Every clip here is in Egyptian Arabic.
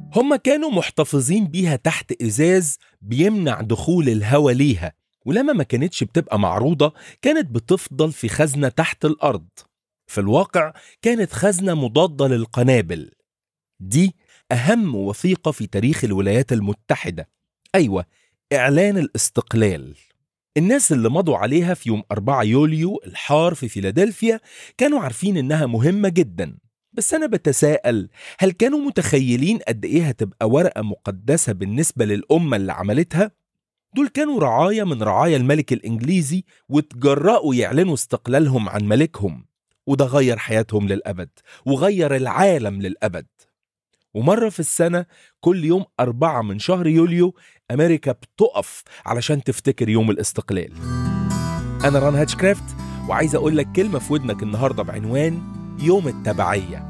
هما كانوا محتفظين بيها تحت إزاز بيمنع دخول الهواء ليها ولما ما كانتش بتبقى معروضة كانت بتفضل في خزنة تحت الأرض في الواقع كانت خزنة مضادة للقنابل دي أهم وثيقة في تاريخ الولايات المتحدة أيوة إعلان الاستقلال الناس اللي مضوا عليها في يوم 4 يوليو الحار في فيلادلفيا كانوا عارفين إنها مهمة جدا بس أنا بتساءل هل كانوا متخيلين قد إيه هتبقى ورقة مقدسة بالنسبة للأمة اللي عملتها؟ دول كانوا رعايا من رعايا الملك الإنجليزي وتجرأوا يعلنوا استقلالهم عن ملكهم وده غير حياتهم للأبد وغير العالم للأبد ومرة في السنة كل يوم أربعة من شهر يوليو أمريكا بتقف علشان تفتكر يوم الاستقلال أنا ران هاتشكرافت وعايز أقول لك كلمة في ودنك النهاردة بعنوان يوم التبعية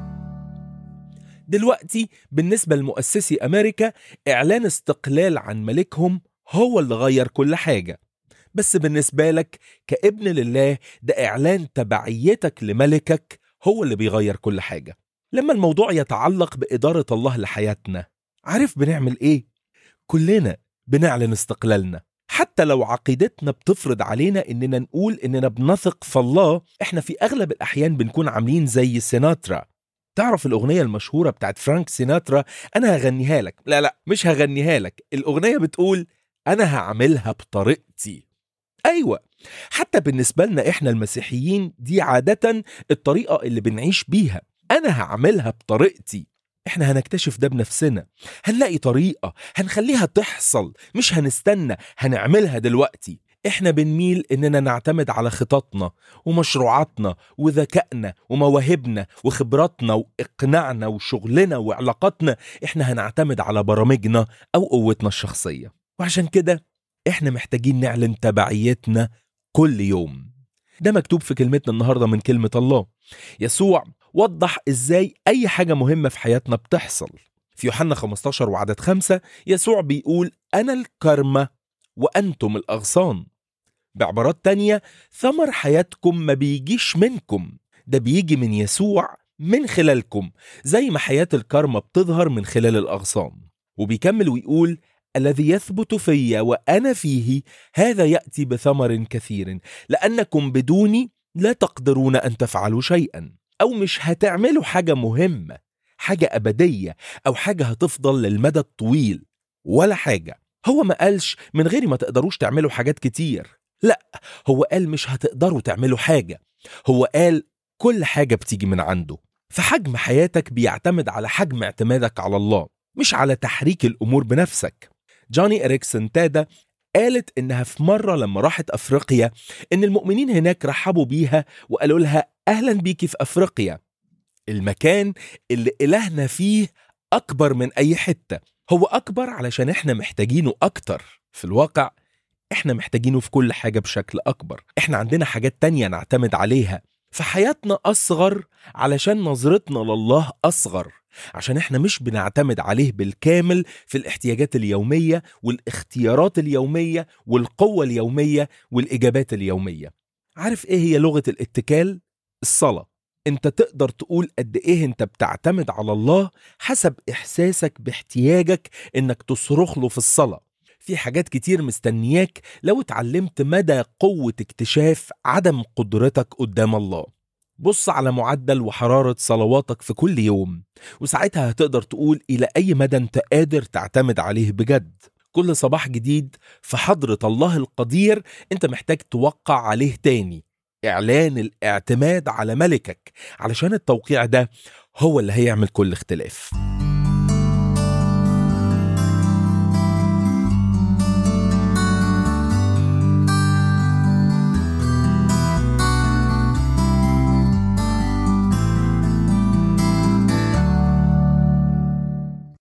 دلوقتي بالنسبة لمؤسسي أمريكا إعلان استقلال عن ملكهم هو اللي غير كل حاجة بس بالنسبة لك كابن لله ده إعلان تبعيتك لملكك هو اللي بيغير كل حاجة لما الموضوع يتعلق بإدارة الله لحياتنا عارف بنعمل إيه؟ كلنا بنعلن استقلالنا حتى لو عقيدتنا بتفرض علينا إننا نقول إننا بنثق في الله إحنا في أغلب الأحيان بنكون عاملين زي سيناترا تعرف الأغنية المشهورة بتاعت فرانك سيناترا أنا هغنيها لك لا لا مش هغنيها لك الأغنية بتقول أنا هعملها بطريقتي أيوة حتى بالنسبة لنا إحنا المسيحيين دي عادة الطريقة اللي بنعيش بيها أنا هعملها بطريقتي إحنا هنكتشف ده بنفسنا هنلاقي طريقة هنخليها تحصل مش هنستنى هنعملها دلوقتي إحنا بنميل إننا نعتمد على خططنا ومشروعاتنا وذكائنا ومواهبنا وخبراتنا وإقناعنا وشغلنا وعلاقاتنا إحنا هنعتمد على برامجنا أو قوتنا الشخصية وعشان كده إحنا محتاجين نعلن تبعيتنا كل يوم ده مكتوب في كلمتنا النهاردة من كلمة الله يسوع وضح إزاي أي حاجة مهمة في حياتنا بتحصل في يوحنا 15 وعدد خمسة يسوع بيقول أنا الكرمة وأنتم الأغصان بعبارات تانية ثمر حياتكم ما بيجيش منكم ده بيجي من يسوع من خلالكم زي ما حياة الكرمة بتظهر من خلال الأغصان وبيكمل ويقول الذي يثبت في وأنا فيه هذا يأتي بثمر كثير لأنكم بدوني لا تقدرون أن تفعلوا شيئا أو مش هتعملوا حاجة مهمة حاجة أبدية أو حاجة هتفضل للمدى الطويل ولا حاجة هو ما قالش من غير ما تقدروش تعملوا حاجات كتير لا هو قال مش هتقدروا تعملوا حاجة هو قال كل حاجة بتيجي من عنده فحجم حياتك بيعتمد على حجم اعتمادك على الله مش على تحريك الأمور بنفسك جوني إريكسون تادا قالت إنها في مرة لما راحت أفريقيا إن المؤمنين هناك رحبوا بيها وقالوا لها أهلا بيكي في أفريقيا المكان اللي إلهنا فيه أكبر من أي حتة هو أكبر علشان إحنا محتاجينه أكتر في الواقع إحنا محتاجينه في كل حاجة بشكل أكبر إحنا عندنا حاجات تانية نعتمد عليها فحياتنا أصغر علشان نظرتنا لله أصغر عشان احنا مش بنعتمد عليه بالكامل في الاحتياجات اليومية والاختيارات اليومية والقوة اليومية والإجابات اليومية عارف ايه هي لغة الاتكال؟ الصلاة انت تقدر تقول قد ايه انت بتعتمد على الله حسب احساسك باحتياجك انك تصرخ له في الصلاة في حاجات كتير مستنياك لو اتعلمت مدى قوة اكتشاف عدم قدرتك قدام الله بص على معدل وحرارة صلواتك في كل يوم وساعتها هتقدر تقول إلى أي مدى أنت قادر تعتمد عليه بجد كل صباح جديد في حضرة الله القدير أنت محتاج توقع عليه تاني إعلان الاعتماد على ملكك علشان التوقيع ده هو اللي هيعمل كل اختلاف